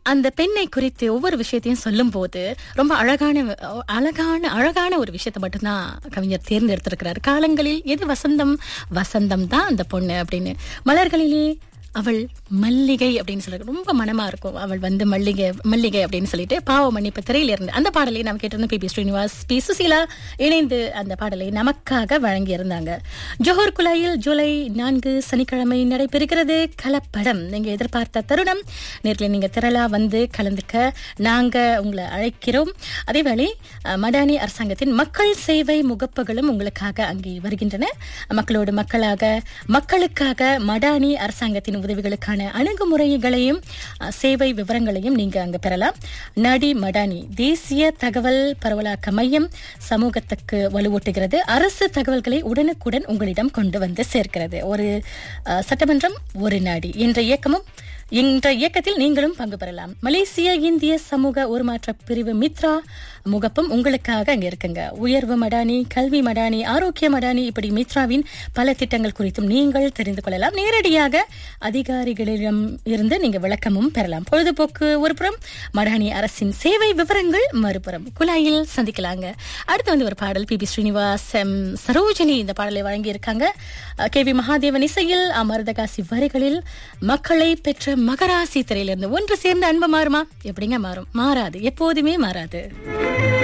அந்த பெண்ணை குறித்து ஒவ்வொரு விஷயத்தையும் சொல்லும் போது ரொம்ப அழகான அழகான அழகான ஒரு விஷயத்தை மட்டும்தான் கவிஞர் தேர்ந்தெடுத்திருக்கிறார் காலங்களில் எது வசந்தம் வசந்தம் தான் அந்த பொண்ணு அப்படின்னு மலர்களிலே அவள் மல்லிகை அப்படின்னு சொல்லி ரொம்ப மனமா இருக்கும் அவள் வந்து மல்லிகை மல்லிகை அப்படின்னு சொல்லிட்டு பாவ மன்னிப்பு திரையில இருந்து அந்த பாடலை நாம் கேட்டிருந்தோம் P B Srinivas P Susheela இணைந்து அந்த பாடலை நமக்காக வழங்கி இருந்தாங்க ஜோஹர் குலாயில் ஜூலை நான்கு சனிக்கிழமை நடைபெறுகிறது கலப்படம் நீங்க எதிர்பார்த்த தருணம் நேரில் நீங்க திரளா வந்து கலந்துக்க நாங்க உங்களை அழைக்கிறோம் அதேவேளை அஹ், மடானி அரசாங்கத்தின் மக்கள் சேவை முகப்புகளும் உங்களுக்காக அங்கே வருகின்றன மக்களோடு மக்களாக மக்களுக்காக மடானி அரசாங்கத்தின் உதவிகளுக்கான அணுகுமுறைகளையும் அஹ், சேவை விவரங்களையும் நீங்க அங்க பெறலாம் நடி மடானி தேசிய தகவல் பரவலாக்க மையம் சமூகத்துக்கு வலுவூட்டுகிறது அரசு தகவல்களை உடனுக்குடன் உங்களிடம் கொண்டு வந்து சேர்க்கிறது ஒரு அஹ், சட்டமன்றம் ஒரு நாடி என்ற இயக்கமும் இந்த இயக்கத்தில் நீங்களும் பங்கு பெறலாம் மலேசிய இந்திய சமூக உருமாற்ற பிரிவு மித்ரா முகப்பும் உங்களுக்காக அங்க இருக்குங்க உயர்வு மடானி கல்வி மடானி ஆரோக்கிய மடானி இப்படி மித்ராவின் பல திட்டங்கள் குறித்தும் நீங்கள் தெரிந்து கொள்ளலாம் நேரடியாக அதிகாரிகளிடம் இருந்து நீங்க விளக்கமும் பெறலாம் பொழுதுபோக்கு ஒருபுறம் மடானி அரசின் சேவை விவரங்கள் மறுபுறம் குழாயில் சந்திக்கலாங்க அடுத்து வந்து ஒரு பாடல் P B Srinivas M Sarojini இந்த பாடலை வழங்கியிருக்காங்க கே வி மகாதேவன் இசையில் அமர்தகாசி வரிகளில் மக்களை பெற்ற மகராசி திரையிலிருந்து ஒன்று சேர்ந்த அன்பு மாறுமா எப்படிங்க மாறும் மாறாது எப்போதுமே மாறாது